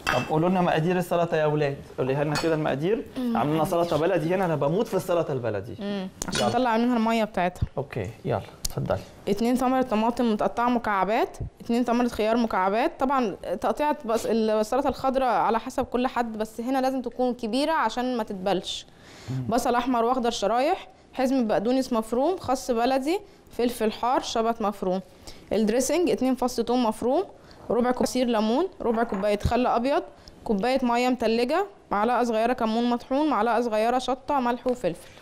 طب قولوا لنا مقادير السلطه يا اولاد قوليها لنا كده المقادير عاملين لنا سلطه بلدي هنا انا بموت في السلطه البلدي عشان يلا. نطلع منها الميه بتاعتها اوكي يلا اتفضلي اتنين ثمرة طماطم متقطعة مكعبات اتنين ثمرة خيار مكعبات طبعا تقطيعة بس السلطة الخضراء على حسب كل حد بس هنا لازم تكون كبيرة عشان ما تتبلش بصل احمر واخضر شرايح حزم بقدونس مفروم خس بلدي فلفل حار شبت مفروم الدريسنج اتنين فص ثوم مفروم ربع كوب عصير ليمون ربع كوباية خل ابيض كوباية مية متلجة معلقة صغيرة كمون مطحون معلقة صغيرة شطة ملح وفلفل